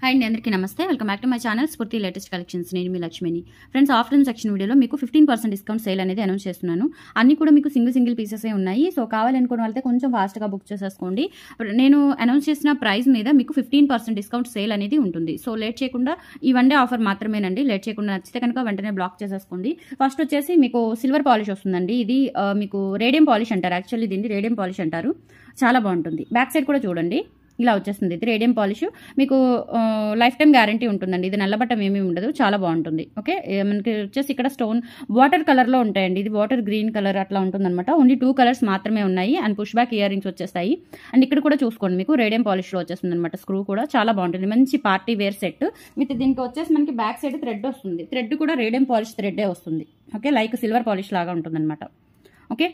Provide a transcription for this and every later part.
hi అండి అందరికీ నమస్తే welcome back to my channel Spoorthi latest collections నేను మీ లక్ష్మిని ఫ్రెండ్స్ ఆఫ్టర్నూన్ సెక్షన్ వీడియోలో మీకు ఫిఫ్టీన్ పర్సెంట్ డిస్కౌంట్ సేల్ అనేది అనౌన్స్ చేస్తున్నాను అన్ని కూడా మీకు సింగిల్ సింగిల్ పీసెసే ఉన్నాయి సో కావాలనుకున్న వాళ్ళైతే కొంచెం ఫాస్ట్గా బుక్ చేసేసుకోండి నేను అనౌన్స్ చేసిన ప్రైస్ మీద మీకు ఫిఫ్టీన్ పర్సెంట్ డిస్కౌంట్ సేల్ అనేది ఉంటుంది సో లేట్ చేయకుండా ఈ వన్ డే ఆఫర్ మాత్రమేనండి లేట్ చేయకుండా నచ్చితే కనుక వెంటనే బ్లాక్ చేసేసుకోండి ఫస్ట్ వచ్చేసి మీకు సిల్వర్ పాలిష్ వస్తుందండి ఇది ఆ, మీకు రేడియం పాలిష్ అంటారు యాక్చువల్లీ దీన్ని రేడియం పాలిష్ అంటారు చాలా బాగుంటుంది బ్యాక్ సైడ్ కూడా చూడండి ఇలా వచ్చేస్తుంది ఇది రేడియం పాలిష్ మీకు లైఫ్ టైం గ్యారంటీ ఉంటుందండి ఇది నల్లబట్టం ఏమీ ఉండదు చాలా బాగుంటుంది ఓకే ఏ, మనకి వచ్చేసి ఇక్కడ స్టోన్ వాటర్ కలర్లో ఉంటాయండి ఇది వాటర్ గ్రీన్ కలర్ అట్లా ఉంటుందన్నమాట ఓన్లీ టూ కలర్స్ మాత్రమే ఉన్నాయి and push back earrings వచ్చేస్తాయి అండ్ ఇక్కడ కూడా చూసుకోండి మీకు రేడియం పాలిష్లో వచ్చేస్తుంది అనమాట స్క్రూ కూడా చాలా బాగుంటుంది మంచి పార్టీ వేర్ సెట్ విత్ దీనికి వచ్చేసి మనకి బ్యాక్ సైడ్ థ్రెడ్ వస్తుంది థ్రెడ్ కూడా రేడియం పాలిష్ థ్రెడ్డే వస్తుంది ఓకే లైక్ సిల్వర్ పాలిష్ లాగా ఉంటుందన్నమాట ఓకే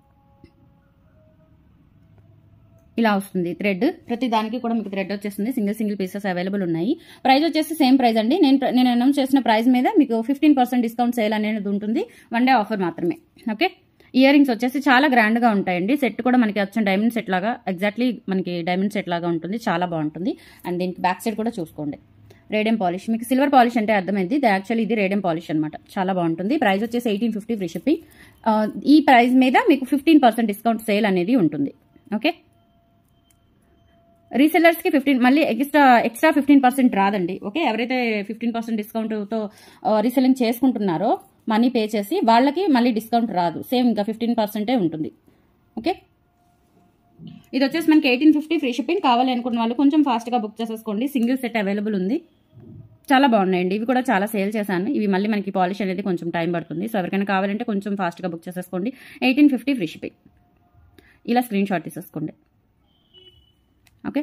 ఇలా వస్తుంది థ్రెడ్ ప్రతి దానికి కూడా మీకు థ్రెడ్ వచ్చేస్తుంది సింగిల్ సింగిల్ పీసెస్ అవైలబుల్ ఉన్నాయి ప్రైస్ వచ్చేసి సేమ్ ప్రైస్ అండి నేను నేను అనౌన్స్ చేసిన ప్రైస్ మీద మీకు ఫిఫ్టీన్ పర్సెంట్ డిస్కౌంట్ సేల్ అనేది ఉంటుంది వన్ డే ఆఫర్ మాత్రమే ఓకే ఇయర్ రింగ్స్ వచ్చేసి చాలా గ్రాండ్గా ఉంటాయండి సెట్ కూడా మనకి వచ్చిన డైమండ్ సెట్ లాగా ఎగ్జాక్ట్లీ మనకి డైమండ్ సెట్ లాగా ఉంటుంది చాలా బాగుంటుంది అండ్ దీనికి బ్యాక్ సైడ్ కూడా చూసుకోండి రేడియం పాలిష్ మీకు సిల్వర్ పాలిష్ అంటే అర్థమైంది యాక్చువల్లీ ఇది రేడియం పాలిష్ అనమాట చాలా బాగుంటుంది ప్రైస్ వచ్చేసి ఎయిటీన్ ఫిఫ్టీ ఫ్రీ షిప్పింగ్ ఈ ప్రైస్ మీద మీకు ఫిఫ్టీన్ పర్సెంట్ డిస్కౌంట్ సేల్ అనేది ఉంటుంది ఓకే రీసెల్లర్స్కి ఫిఫ్టీన్ మళ్ళీ ఎక్స్ట్రా ఎక్స్ట్రా ఫిఫ్టీన్ పర్సెంట్ రాదండి ఓకే ఎవరైతే ఫిఫ్టీన్ పర్సెంట్ డిస్కౌంట్తో రీసెల్లింగ్ చేసుకుంటున్నారో మనీ పే చేసి వాళ్ళకి మళ్ళీ డిస్కౌంట్ రాదు సేమ్ ఇంకా ఫిఫ్టీన్ పర్సెంటే ఉంటుంది ఓకే ఇది వచ్చేసి మనకి ఎయిటీన్ ఫిఫ్టీ ఫ్రీ షిప్పింగ్ కావాలి అనుకున్న వాళ్ళు కొంచెం ఫాస్ట్గా బుక్ చేసేసుకోండి సింగిల్ సెట్ అవైలబుల్ ఉంది చాలా బాగున్నాయండి ఇవి కూడా చాలా సేల్ చేశాను ఇవి మళ్ళీ మనకి పాలిష్ అనేది కొంచెం టైం పడుతుంది సో ఎవరికైనా కావాలంటే కొంచెం ఫాస్ట్గా బుక్ చేసేసుకోండి ఎయిటీన్ ఫిఫ్టీ ఫ్రీ షిప్పింగ్ ఇలా స్క్రీన్ షాట్ తీసేసుకోండి ఓకే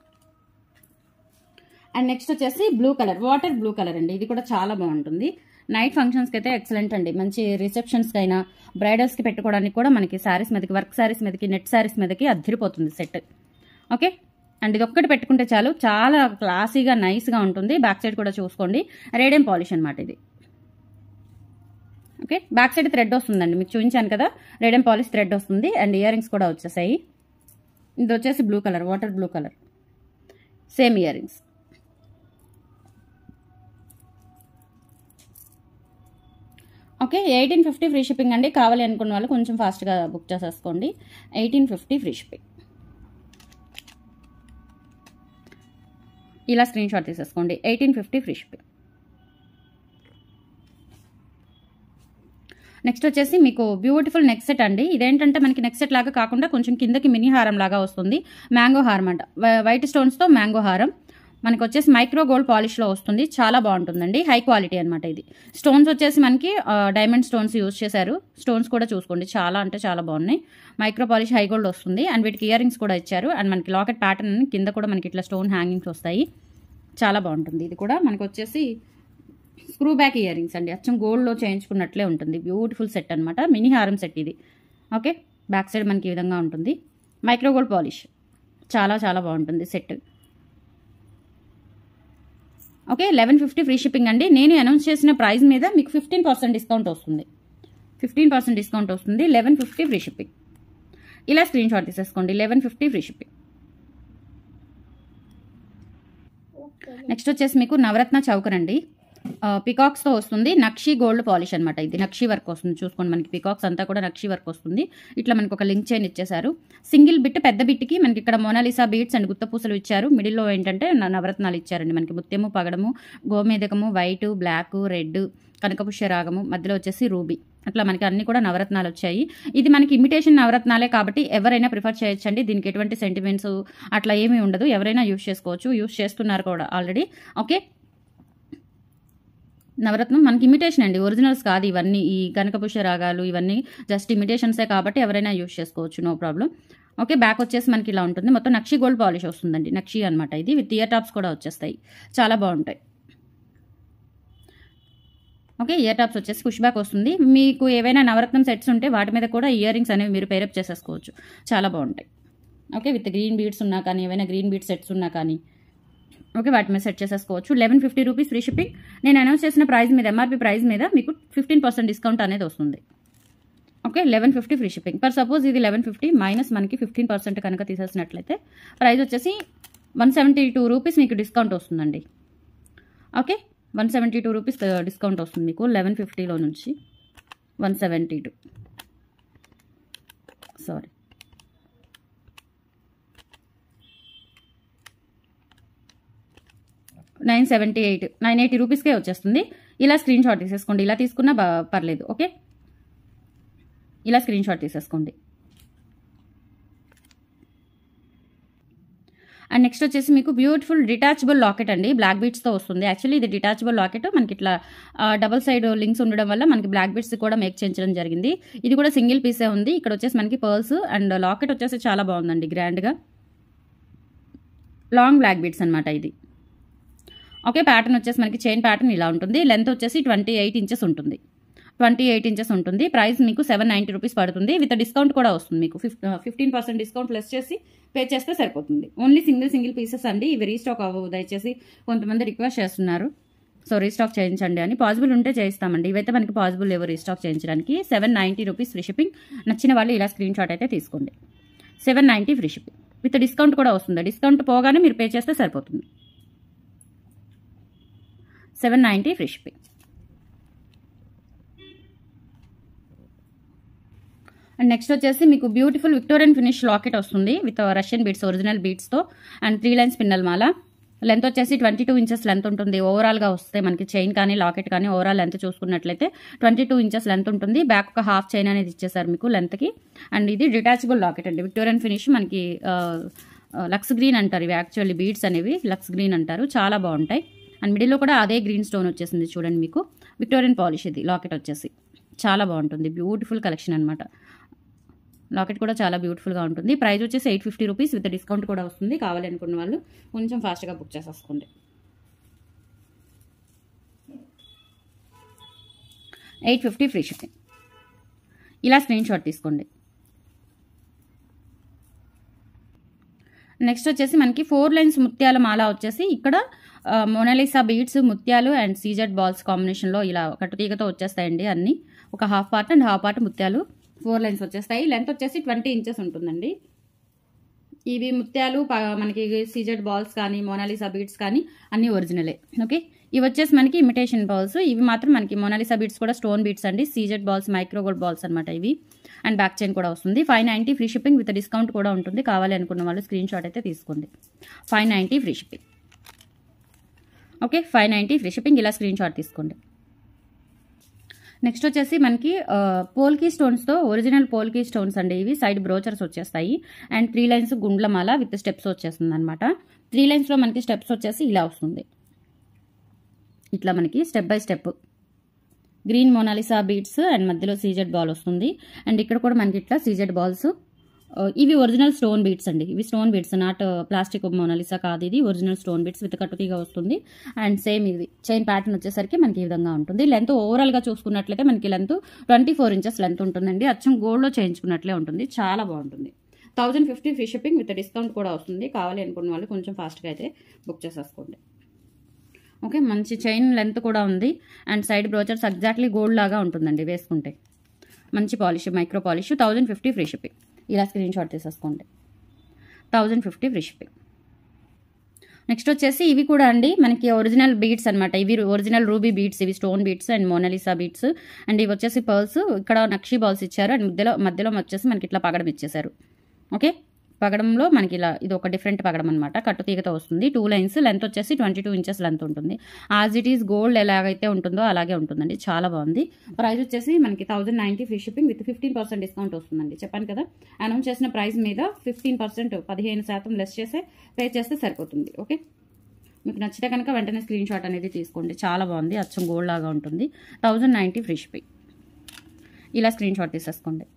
అండ్ నెక్స్ట్ వచ్చేసి blue colour water blue colour అండి ఇది కూడా చాలా బాగుంటుంది నైట్ ఫంక్షన్స్కి అయితే ఎక్సలెంట్ అండి మంచి రిసెప్షన్స్కి అయినా బ్రైడల్స్కి పెట్టుకోవడానికి కూడా మనకి శారీస్ మీదకి వర్క్ శారీస్ మీదకి నెట్ శారీస్ మీదకి అద్దరిపోతుంది సెట్ ఓకే అండ్ ఇది ఒక్కటి పెట్టుకుంటే చాలు చాలా క్లాసీగా నైస్గా ఉంటుంది బ్యాక్ సైడ్ కూడా చూసుకోండి రేడియం పాలిష్ అనమాట ఇది ఓకే బ్యాక్ సైడ్ థ్రెడ్ వస్తుందండి మీకు చూపించాను కదా రేడియం పాలిష్ థ్రెడ్ వస్తుంది అండ్ ఇయర్ రింగ్స్ కూడా వచ్చేసాయి ఇది వచ్చేసి blue colour water blue colour same ear rings okay eighteen fifty free shipping అండి కావాలి అనుకున్న వాళ్ళు కొంచెం ఫాస్ట్గా బుక్ చేసేసుకోండి ఎయిటీన్ ఫిఫ్టీ ఫ్రీ షిప్పింగ్ ఇలా స్క్రీన్ షాట్ తీసేసుకోండి eighteen fifty free shipping next వచ్చేసి మీకు బ్యూటిఫుల్ నెక్ సెట్ అండి ఇదేంటంటే మనకి నెక్ సెట్ లాగా కాకుండా కొంచెం కిందకి మినీ హారం లాగా వస్తుంది మ్యాంగో హారం అంట వై- వైట్ స్టోన్స్తో మ్యాంగో హారం మనకి వచ్చేసి మైక్రో గోల్డ్ పాలిష్లో వస్తుంది చాలా బాగుంటుందండి హై క్వాలిటీ అనమాట ఇది స్టోన్స్ వచ్చేసి మనకి ఆ, డైమండ్ స్టోన్స్ యూజ్ చేశారు స్టోన్స్ కూడా చూసుకోండి చాలా అంటే చాలా బాగున్నాయి మైక్రో పాలిష్ హై గోల్డ్ వస్తుంది అండ్ వీటికి ఇయర్ రింగ్స్ కూడా ఇచ్చారు అండ్ మనకి లాకెట్ ప్యాటర్న్ కింద కూడా మనకి ఇట్లా స్టోన్ హ్యాంగింగ్స్ వస్తాయి చాలా బాగుంటుంది ఇది కూడా మనకి వచ్చేసి స్క్రూ బ్యాక్ ఇయర్ రింగ్స్ అండి అచ్చం గోల్డ్లో చేయించుకున్నట్లే ఉంటుంది బ్యూటిఫుల్ సెట్ అనమాట మినీ హారం సెట్ ఇది ఓకే బ్యాక్ సైడ్ మనకి ఈ విధంగా ఉంటుంది మైక్రో గోల్డ్ పాలిష్ చాలా చాలా బాగుంటుంది set okay eleven fifty free shipping అండి నేను అనౌన్స్ చేసిన ప్రైస్ మీద మీకు ఫిఫ్టీన్ పర్సెంట్ డిస్కౌంట్ వస్తుంది ఫిఫ్టీన్ పర్సెంట్ డిస్కౌంట్ వస్తుంది లెవెన్ ఫిఫ్టీ ఫ్రీ షిప్పింగ్ ఇలా స్క్రీన్ షాట్ తీసేసుకోండి eleven fifty free shipping next వచ్చేసి మీకు నవరత్న చౌకర్ అండి పికాక్స్తో వస్తుంది నక్షి గోల్డ్ పాలిష్ అనమాట ఇది నక్షి వర్క్ వస్తుంది చూసుకోండి మనకి పికాక్స్ అంతా కూడా నక్షి వర్క్ వస్తుంది ఇట్లా మనకి ఒక లింక్ చైన్ ఇచ్చేసారు సింగిల్ బిట్ పెద్ద బిట్కి మనకి ఇక్కడ మోనాలిసా బీట్స్ అండ్ గుత్తపూసలు ఇచ్చారు మిడిల్లో ఏంటంటే న- నవరత్నాలు ఇచ్చారండి మనకి ముత్యము పగడము గోమేదకము వైట్ బ్లాక్ రెడ్ కనకపుష్య రాగము మధ్యలో వచ్చేసి రూబీ అట్లా మనకి అన్ని కూడా నవరత్నాలు వచ్చాయి ఇది మనకి ఇమిటేషన్ నవరత్నాలే కాబట్టి ఎవరైనా ప్రిఫర్ చేయొచ్చండి దీనికి ఎటువంటి సెంటిమెంట్స్ అట్లా ఏమీ ఉండదు ఎవరైనా యూస్ చేసుకోవచ్చు యూస్ చేస్తున్నారు కూడా ఆల్రెడీ ఓకే నవరత్నం మనకి ఇమిటేషన్ అండి ఒరిజినల్స్ కాదు ఇవన్నీ ఈ కనకపుష్య రాగాలు ఇవన్నీ జస్ట్ ఇమిటేషన్సే కాబట్టి ఎవరైనా యూస్ చేసుకోవచ్చు నో ప్రాబ్లం ఓకే బ్యాక్ వచ్చేసి మనకి ఇలా ఉంటుంది మొత్తం నక్షి గోల్డ్ పాలిష్ వస్తుందండి నక్షి అనమాట ఇది విత్ ఇయర్ టాప్స్ కూడా వచ్చేస్తాయి చాలా బాగుంటాయి ఓకే ఇయర్ టాప్స్ వచ్చేసి పుష్ బ్యాక్ వస్తుంది మీకు ఏవైనా నవరత్నం సెట్స్ ఉంటే వాటి మీద కూడా ఇయర్ రింగ్స్ అనేవి మీరు పేరప్ చేసేసుకోవచ్చు చాలా బాగుంటాయి ఓకే విత్ గ్రీన్ బీడ్స్ ఉన్నా కానీ ఏవైనా గ్రీన్ బీడ్ సెట్స్ ఉన్నా కానీ ఓకే వాటి మీద సెట్ చేసేసుకోవచ్చు eleven fifty rupees free shipping నేను అనౌన్స్ చేసిన ప్రైస్ మీద ఎంఆర్పీ ప్రైస్ మీద మీకు ఫిఫ్టీన్ పర్సెంట్ డిస్కౌంట్ అనేది వస్తుంది okay eleven fifty free shipping for suppose ఇది లెవెన్ ఫిఫ్టీ మైనస్ మనకి ఫిఫ్టీన్ పర్సెంట్ కనుక తీసేసినట్లయితే ప్రైస్ వచ్చేసి వన్ సెవెంటీ టూ రూపీస్ మీకు డిస్కౌంట్ వస్తుందండి okay one seventy two rupees discount వస్తుంది మీకు లెవెన్ ఫిఫ్టీలో నుంచి one seventy two sorry nine seventy eight nine eighty రూపీస్కే వచ్చేస్తుంది ఇలా స్క్రీన్ షాట్ తీసేసుకోండి ఇలా తీసుకున్నా బా పర్లేదు ఓకే ఇలా స్క్రీన్ షాట్ తీసేసుకోండి అండ్ నెక్స్ట్ వచ్చేసి మీకు బ్యూటిఫుల్ డిటాచబుల్ లాకెట్ అండి బ్లాక్ బీట్స్తో వస్తుంది యాక్చువల్లీ ఇది డిటాచబుల్ లాకెట్ మనకి ఇట్లా డబల్ సైడ్ లింక్స్ ఉండడం వల్ల మనకి బ్లాక్ బీట్స్ కూడా మేక్ చేయించడం జరిగింది ఇది కూడా సింగిల్ పీసే ఉంది ఇక్కడ వచ్చేసి మనకి పర్ల్స్ అండ్ లాకెట్ వచ్చేసి చాలా బాగుందండి గ్రాండ్గా లాంగ్ బ్లాక్ బీట్స్ అనమాట ఇది ఓకే ప్యాటర్న్ వచ్చేసి మనకి చైన్ ప్యాటర్న్ ఇలా ఉంటుంది లెంత్ వచ్చేసి ట్వంటీ ఎయిట్ ఇంచెస్ ఉంటుంది ట్వంటీ ఎయిట్ ఇంచెస్ ఉంటుంది ప్రైస్ మీకు సెవెన్ నైంటీ రూపీస్ పడుతుంది విత్ డిస్కౌంట్ కూడా వస్తుంది మీకు fif fifteen percent discount plus చేసి పే చేస్తే సరిపోతుంది ఓన్లీ సింగిల్ సింగిల్ పీసెస్ అండి ఇవి రీస్టాక్ అవ్వవు దయచేసి కొంతమంది రిక్వెస్ట్ చేస్తున్నారు సో రీస్టాక్ చేయించండి అని పాసిబుల్ ఉంటే చేయిస్తామండి ఇవైతే మనకి పాసిబుల్ లేవు రీస్టాక్ చేయించడానికి seven ninety rupees free shipping నచ్చిన వాళ్ళు ఇలా స్క్రీన్ షాట్ అయితే తీసుకోండి seven ninety free shipping with discount కూడా వస్తుంది డిస్కౌంట్ పోగానే మీరు పే చేస్తే సరిపోతుంది seven ninety free shipping and next వచ్చేసి మీకు బ్యూటిఫుల్ విక్టోరియన్ ఫినిష్ లాకెట్ వస్తుంది విత్ రష్యన్ బీట్స్ ఒరిజినల్ బీట్స్తో అండ్ త్రీ లైన్స్ పిన్నల్ మాల లెంత్ వచ్చేసి ట్వంటీ టూ ఇంచెస్ లెంత్ ఉంటుంది ఓవరాల్గా వస్తే మనకి చైన్ కానీ లాకెట్ కానీ ఓవరాల్ లెంత్ చూసుకున్నట్లయితే ట్వంటీ టూ ఇంచెస్ లెంత్ ఉంటుంది బ్యాక్ ఒక హాఫ్ చైన్ అనేది ఇచ్చేసారు మీకు లెంత్కి అండ్ ఇది డిటాచబుల్ లాకెట్ అండి విక్టోరియన్ ఫినిష్ మనకి లక్స్ గ్రీన్ అంటారు ఇవి యాక్చువల్లీ బీడ్స్ అనేవి లక్స్ గ్రీన్ అంటారు చాలా బాగుంటాయి అండ్ మిడిల్లో కూడా అదే గ్రీన్ స్టోన్ వచ్చేసింది చూడండి మీకు విక్టోరియన్ పాలిష్ ఇది లాకెట్ వచ్చేసి చాలా బాగుంటుంది బ్యూటిఫుల్ కలెక్షన్ అనమాట లాకెట్ కూడా చాలా బ్యూటిఫుల్గా ఉంటుంది ప్రైస్ వచ్చేసి eight fifty rupees with discount కూడా వస్తుంది కావాలి అనుకున్న వాళ్ళు కొంచెం ఫాస్ట్గా బుక్ చేసేసుకోండి ఎయిట్ ఫిఫ్టీ ఫ్రీ షిప్పింగ్ ఇలా స్క్రీన్ షాట్ తీసుకోండి నెక్స్ట్ వచ్చేసి మనకి ఫోర్ లైన్స్ ముత్యాల మాల వచ్చేసి ఇక్కడ మొనాలిసా బీడ్స్ ముత్యాలు అండ్ సీజెడ్ బాల్స్ కాంబినేషన్లో ఇలా కట్టుతీగతో వచ్చేస్తాయండి అన్ని ఒక half part and half part ముత్యాలు ఫోర్ లైన్స్ వచ్చేస్తాయి లెంత్ వచ్చేసి ట్వంటీ ఇంచెస్ ఉంటుందండి ఇవి ముత్యాలు మనకి సీజెడ్ బాల్స్ కానీ మోనాలిసా బీడ్స్ కానీ అన్ని ఒరిజినలే ఓకే ఇవి వచ్చేసి మనకి ఇమిటేషన్ బాల్స్ ఇవి మాత్రం మనకి మోనాలిసా బీడ్స్ కూడా స్టోన్ బీడ్స్ అండి CZ balls micro gold balls అనమాట ఇవి అండ్ బ్యాక్ చైన్ కూడా వస్తుంది five ninety free shipping with discount కూడా ఉంటుంది కావాలి అనుకున్న వాళ్ళు స్క్రీన్ షాట్ అయితే తీసుకోండి five ninety free shipping okay five ninety free shipping ఇలా స్క్రీన్ షాట్ తీసుకోండి నెక్స్ట్ వచ్చేసి మనకి పోల్కీ స్టోన్స్తో ఒరిజినల్ పోల్కీ స్టోన్స్ అండి ఇవి సైడ్ బ్రోచర్స్ వచ్చేస్తాయి అండ్ త్రీ లైన్స్ గుండ్లమాల విత్ స్టెప్స్ వచ్చేస్తుంది అనమాట త్రీ లైన్స్లో మనకి స్టెప్స్ వచ్చేసి ఇలా వస్తుంది ఇట్లా మనకి step by step green Monalisa beads and మధ్యలో సీజెడ్ బాల్ వస్తుంది అండ్ ఇక్కడ కూడా మనకి ఇట్లా సీజెడ్ బాల్స్ ఇవి ఒరిజినల్ స్టోన్ బీడ్స్ అండి ఇవి stone beads not plastic Monalisa కాదు ఇది ఒరిజినల్ స్టోన్ బీడ్స్ విత్ కట్టుతీగా వస్తుంది అండ్ సేమ్ ఇది చైన్ ప్యాటర్న్ వచ్చేసరికి మనకి ఈ విధంగా ఉంటుంది లెంత్ ఓవరాల్గా చూసుకున్నట్లయితే మనకి length twenty four inches length ఉంటుందండి అచ్చం గోల్డ్లో చేయించుకున్నట్లే ఉంటుంది చాలా బాగుంటుంది thousand fifty free shipping with discount కూడా వస్తుంది కావాలి అనుకున్న వాళ్ళు కొంచెం ఫాస్ట్గా అయితే బుక్ చేసేసుకోండి ఓకే మంచి చైన్ లెంత్ కూడా ఉంది and side brooches exactly gold లాగా ఉంటుందండి వేసుకుంటే మంచి polish micro polish thousand fifty free shipping ఇలా స్క్రీన్ షాట్ తీసేసుకోండి thousand fifty free shipping next వచ్చేసి ఇవి కూడా అండి మనకి ఒరిజినల్ బీట్స్ అనమాట ఇవి ఒరిజినల్ రూబీ బీట్స్ ఇవి stone beads and Monalisa beads and ఇవి వచ్చేసి పర్ల్స్ ఇక్కడ నక్షీ బాల్స్ ఇచ్చారు అండ్ మధ్యలో మధ్యలో వచ్చేసి మనకి ఇట్లా పగడం ఇచ్చేసారు ఓకే పగడంలో మనకి ఇలా ఇది ఒక డిఫరెంట్ పగడం అనమాట కట్టుతీగతో వస్తుంది టూ లైన్స్ లెంత్ వచ్చేసి ట్వంటీ టూ ఇంచెస్ లెంత్ ఉంటుంది యాజ్ ఇట్ ఈస్ గోల్డ్ ఎలాగైతే ఉంటుందో అలాగే ఉంటుందండి చాలా బాగుంది ప్రైస్ వచ్చేసి మనకి thousand ninety free shipping with fifteen percent discount వస్తుందండి చెప్పాను కదా అనౌన్స్ చేసిన ప్రైస్ మీద ఫిఫ్టీన్ పర్సెంట్ పదిహేను శాతం లెస్ చేసే పే చేస్తే సరిపోతుంది ఓకే మీకు నచ్చితే కనుక వెంటనే స్క్రీన్ షాట్ అనేది తీసుకోండి చాలా బాగుంది అచ్చం గోల్డ్ లాగా ఉంటుంది థౌజండ్ నైంటీ ఫ్రీ షిప్పింగ్ ఇలా స్క్రీన్ షాట్ తీసేసుకోండి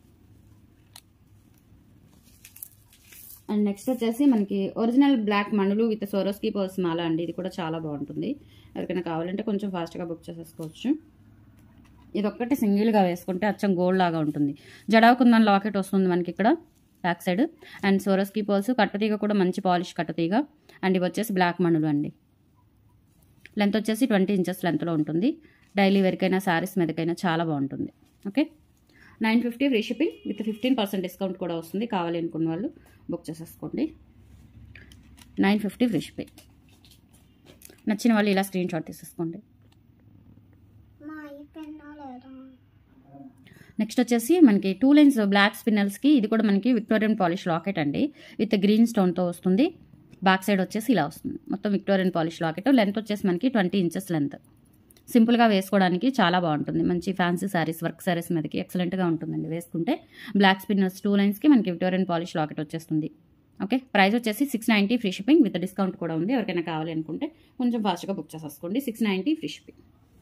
అండ్ నెక్స్ట్ వచ్చేసి మనకి ఒరిజినల్ బ్లాక్ మణులు విత్ సోరోస్కి పర్స్ మాల అండి ఇది కూడా చాలా బాగుంటుంది ఎవరికైనా కావాలంటే కొంచెం ఫాస్ట్గా బుక్ చేసేసుకోవచ్చు ఇది ఒక్కటి సింగిల్గా వేసుకుంటే అచ్చం గోల్డ్ లాగా ఉంటుంది జడావుకుందని లాకెట్ వస్తుంది మనకి ఇక్కడ back side and Swarovski pearls కట్టుతీగ కూడా మంచి పాలిష్ కట్టుతీగ అండ్ ఇవి వచ్చేసి బ్లాక్ మణులు అండి లెంత్ వచ్చేసి ట్వంటీ ఇంచెస్ లెంత్లో ఉంటుంది డైలీ వేరికైనా శారీస్ మీదకైనా చాలా బాగుంటుంది okay nine fifty free shipping with fifteen percent discount కూడా వస్తుంది కావాలి అనుకున్న వాళ్ళు బుక్ చేసేసుకోండి నైన్ ఫిఫ్టీ ఫ్రీ షిప్పింగ్ నచ్చిన వాళ్ళు ఇలా స్క్రీన్ షాట్ తీసేసుకోండి మా అయిపోయిందా లేదా నెక్స్ట్ వచ్చేసి మనకి టూ లైన్స్ బ్లాక్ స్పిన్నల్స్కి ఇది కూడా మనకి విక్టోరియన్ పాలిష్ లాకెట్ అండి విత్ గ్రీన్ స్టోన్తో వస్తుంది బ్యాక్ సైడ్ వచ్చేసి ఇలా వస్తుంది మొత్తం విక్టోరియన్ పాలిష్ లాకెట్ లెంత్ వచ్చేసి మనకి ట్వంటీ ఇంచెస్ లెంత్ సింపుల్గా వేసుకోవడానికి చాలా బాగుంటుంది మంచి ఫ్యాన్సీ శారీస్ వర్క్ శారీస్ మీదకి ఎక్సలెంట్గా ఉంటుందండి వేసుకుంటే బ్లాక్ స్పిన్నర్స్ టూ లైన్స్కి మనకి విక్టోరియన్ పాలిష్ లాకెట్ వచ్చేస్తుంది ఓకే ప్రైస్ వచ్చేసి six ninety free shipping with discount కూడా ఉంది ఎవరికైనా కావాలి అనుకుంటే కొంచెం ఫాస్ట్గా బుక్ చేసేసుకోండి six ninety free shipping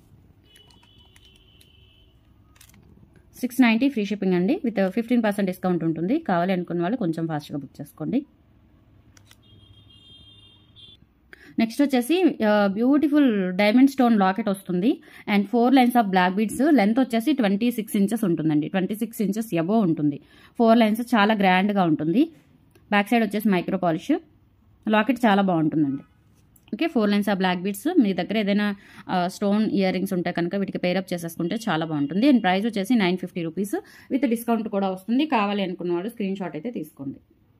six ninety free shipping అండి విత్ ఫిఫ్టీన్ పర్సెంట్ డిస్కౌంట్ ఉంటుంది కావాలి అనుకున్న వాళ్ళు కొంచెం ఫాస్ట్గా బుక్ చేసుకోండి నెక్స్ట్ వచ్చేసి బ్యూటిఫుల్ డైమండ్ స్టోన్ లాకెట్ వస్తుంది and four lines of black beads length వచ్చేసి ట్వంటీ సిక్స్ ఇంచెస్ ఉంటుందండి ట్వంటీ సిక్స్ ఇంచెస్ ఎబో ఉంటుంది ఫోర్ లైన్స్ చాలా గ్రాండ్గా ఉంటుంది బ్యాక్ సైడ్ వచ్చేసి మైక్రో పాలిష్ లాకెట్ చాలా బాగుంటుందండి okay four lines of black beads మీ దగ్గర ఏదైనా స్టోన్ ఇయర్ రింగ్స్ ఉంటే కనుక వీటికి పేరప్ చేసేసుకుంటే చాలా బాగుంటుంది అండ్ ప్రైస్ వచ్చేసి nine fifty rupees with discount కూడా వస్తుంది కావాలి అనుకున్న వాళ్ళు స్క్రీన్ షాట్ అయితే తీసుకోండి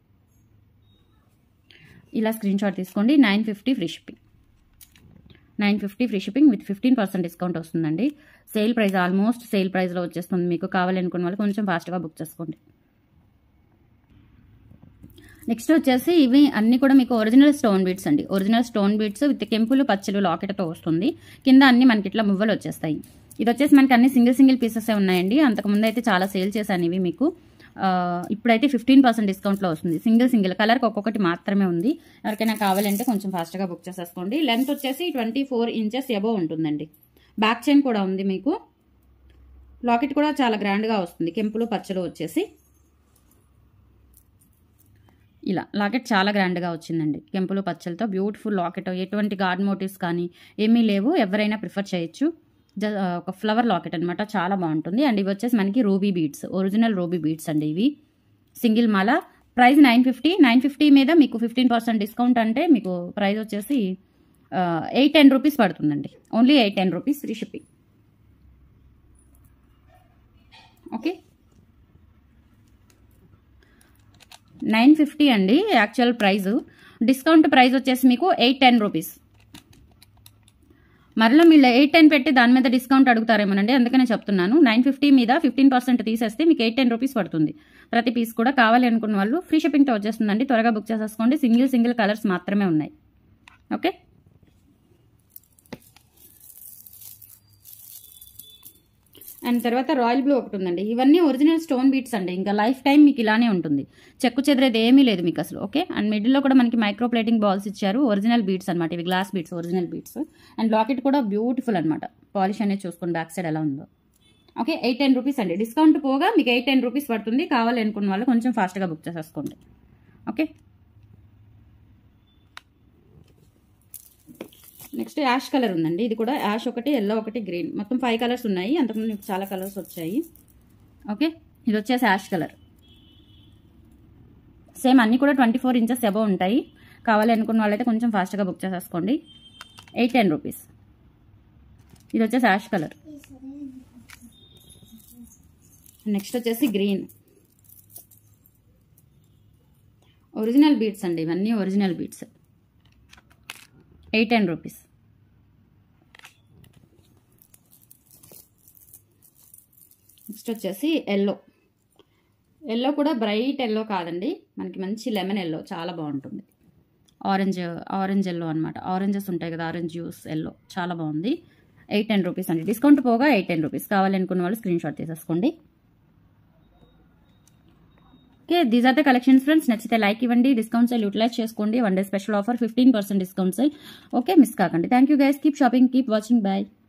ఇలా స్క్రీన్ షాట్ తీసుకోండి nine fifty free shipping nine fifty free shipping with fifteen percent discount వస్తుందండి సేల్ ప్రైస్ ఆల్మోస్ట్ సేల్ ప్రైస్లో వచ్చేస్తుంది మీకు కావాలి అనుకున్న వాళ్ళు కొంచెం ఫాస్ట్గా బుక్ చేసుకోండి నెక్స్ట్ వచ్చేసి ఇవి అన్ని కూడా మీకు ఒరిజినల్ స్టోన్ బీట్స్ అండి ఒరిజినల్ స్టోన్ బీట్స్ విత్ కెంపులు పచ్చలు లాకెట్తో వస్తుంది కింద అన్ని మనకి ఇట్లా మువ్వలు వచ్చేస్తాయి ఇది వచ్చేసి మనకి అన్ని సింగిల్ సింగిల్ పీసెస్ ఉన్నాయండి అంతకుముందు అయితే చాలా సేల్ చేశాను ఇవి మీకు ఆ, ఇప్పుడైతే ఫిఫ్టీన్ పర్సెంట్ డిస్కౌంట్లో వస్తుంది సింగిల్ సింగిల్ కలర్కి ఒక్కొక్కటి మాత్రమే ఉంది ఎవరికైనా కావాలంటే కొంచెం ఫాస్ట్గా బుక్ చేసేసుకోండి లెంత్ వచ్చేసి ట్వంటీ ఫోర్ ఇంచెస్ ఎబో ఉంటుందండి బ్యాక్ చైన్ కూడా ఉంది మీకు లాకెట్ కూడా చాలా గ్రాండ్గా వస్తుంది కెంపులు పచ్చలు వచ్చేసి ఇలా లాకెట్ చాలా గ్రాండ్గా వచ్చిందండి కెంపులు పచ్చలతో బ్యూటిఫుల్ లాకెట్ ఎటువంటి గార్డ్ మోటివ్స్ కానీ ఏమీ లేవు ఎవరైనా ప్రిఫర్ చేయొచ్చు జ ఒక ఫ్లవర్ లాకెట్ అనమాట చాలా బాగుంటుంది అండ్ ఇవి వచ్చేసి మనకి ruby beads original ruby beads అండి ఇవి సింగిల్ మాల price nine fifty nine fifty మీద మీకు ఫిఫ్టీన్ పర్సెంట్ డిస్కౌంట్ అంటే మీకు ప్రైస్ వచ్చేసి ఎయిట్ టెన్ రూపీస్ పడుతుందండి only eight ten rupees free shipping okay nine fifty అండి యాక్చువల్ ప్రైస్ డిస్కౌంట్ ప్రైస్ వచ్చేసి మీకు ఎయిట్ టెన్ రూపీస్ మరలా మీరు ఎయిట్ టెన్ పెట్టి దాని మీద డిస్కౌంట్ అడుగుతారేమోనండి అందుకనే చెప్తున్నాను నైన్ ఫిఫ్టీ మీద ఫిఫ్టీన్ పర్సెంట్ తీసేస్తే మీకు ఎయిట్ టెన్ రూపీస్ పడుతుంది ప్రతి పీస్ కూడా కావాలి అనుకున్న వాళ్ళు ఫ్రీ షిప్పింగ్తో వచ్చేస్తుందండి త్వరగా బుక్ చేసేసుకోండి సింగిల్ సింగిల్ కలర్స్ మాత్రమే ఉన్నాయి ఓకే అండ్ తర్వాత రాయల్ బ్లూ ఒకటి ఉందండి ఇవన్నీ ఒరిజినల్ స్టోన్ బీట్స్ అండి ఇంకా లైఫ్ టైం మీకు ఇలానే ఉంటుంది చెక్కు చెదిరేది ఏమీ లేదు మీకు అసలు ఓకే అండ్ మిడిల్లో కూడా మనకి మైక్రో ప్లేటింగ్ బాల్స్ ఇచ్చారు ఒరిజినల్ బీట్స్ అనమాట ఇవి glass beads original beads and locket కూడా బ్యూటిఫుల్ అనమాట పాలిష్ అనేది చూసుకోండి బ్యాక్ సైడ్ ఎలా ఉందో ఓకే ఎయిట్ టెన్ రూపీస్ అండి డిస్కౌంట్ పోగా మీకు ఎయిట్ టెన్ రూపీస్ పడుతుంది కావాలి అనుకున్న వాళ్ళు కొంచెం ఫాస్ట్గా బుక్ చేసేసుకోండి ఓకే నెక్స్ట్ యాష్ కలర్ ఉందండి ఇది కూడా యాష్ ఒకటి ఎల్లో ఒకటి గ్రీన్ మొత్తం ఫైవ్ కలర్స్ ఉన్నాయి అంతకుముందు మీకు చాలా కలర్స్ వచ్చాయి ఓకే ఇది వచ్చేసి యాష్ కలర్ సేమ్ అన్నీ కూడా ట్వంటీ ఫోర్ ఇంచెస్ అబవ్ ఉంటాయి కావాలి అనుకున్న వాళ్ళైతే కొంచెం ఫాస్ట్గా బుక్ చేసేసుకోండి ఎయిట్ టెన్ రూపీస్ ఇది వచ్చేసి యాష్ కలర్ నెక్స్ట్ వచ్చేసి గ్రీన్ ఒరిజినల్ బీట్స్ అండి ఇవన్నీ original beads eight ten rupees next వచ్చేసి ఎల్లో ఎల్లో కూడా బ్రైట్ ఎల్లో కాదండి మనకి మంచి లెమన్ ఎల్లో చాలా బాగుంటుంది ఆరెంజ్ ఆరెంజ్ ఎల్లో అనమాట ఆరెంజెస్ ఉంటాయి కదా ఆరెంజ్ జ్యూస్ ఎల్లో చాలా బాగుంది ఎయిట్ టెన్ రూపీస్ అండి డిస్కౌంట్ పోగా ఎయిట్ టెన్ రూపీస్ కావాలనుకున్న వాళ్ళు స్క్రీన్ షాట్ తీసేసుకోండి okay these are the collections friends నచ్చితే లైక్ ఇవ్వండి డిస్కౌంట్ సేల్ యూటిలైజ్ చేసుకోండి one day special offer fifteen percent discount sale okay miss కాకండి thank you guys keep shopping keep watching bye